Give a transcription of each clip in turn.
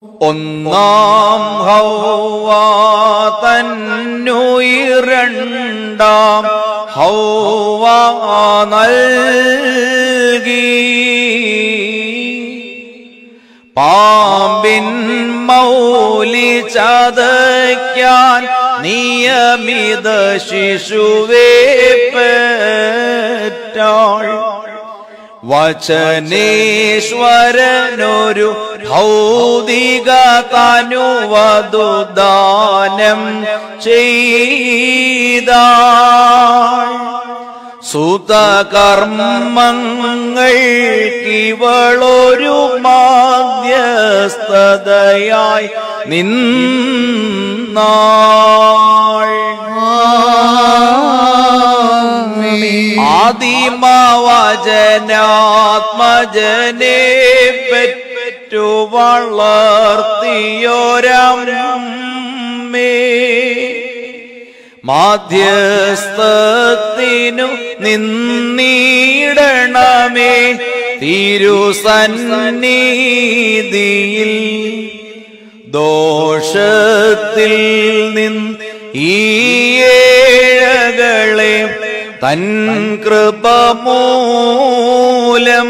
ഒന്നാം ഹൗവ തന്നുയിരണ്ടാം ഹൗവ നൽകി പാമ്പിൻ മൗലി ചതയ്ക്കാൻ നിയമിത ശിശുവേ പെറ്റാൾ വചനേശ്വരനൊരു ഭൗതിക തനുവതു ദാനം ചെയ്താൾ സുതകർമ്മങ്ങൾക്കിവളൊരു മാധ്യസ്ഥതയായി നിന്നാൾ ആദിമവചനാത്മജനെ പെറ്റു വളർത്തിയോരമ്മേ മാധ്യസ്ഥത്തിനു നിന്നീടണമേ തിരുസന്നിധിയിൽ ദോഷത്തിൽ നിന്ന് ഈ ഏഴകളെ തൻ കൃപ മൂലം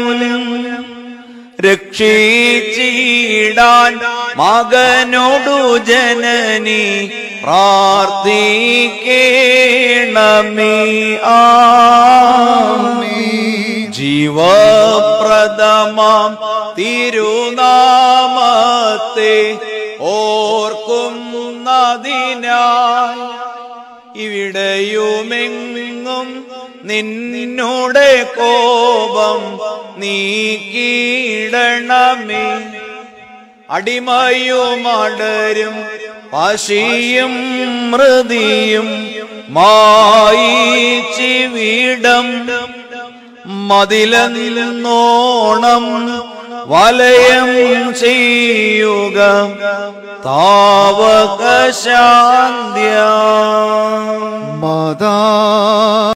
രക്ഷിച്ചിടാൻ മകനോടു ജനനി പ്രാർത്ഥിക്കേണമേ ആമേ ജീവപ്രദമാം തിരുനാമത്തെ ഓർക്കുന്നതിനായി ഇവിടെയുമെങ്ങും നിന്നോടെ കോപം നീക്കിയിടണമേ അടിമയുമടരും പശിയും മൃതിയും മായിച്ചിവിടം മതിലെന്നോണം വലയം ചെയ്യുക താവക ശാന്ത്യ മാതാ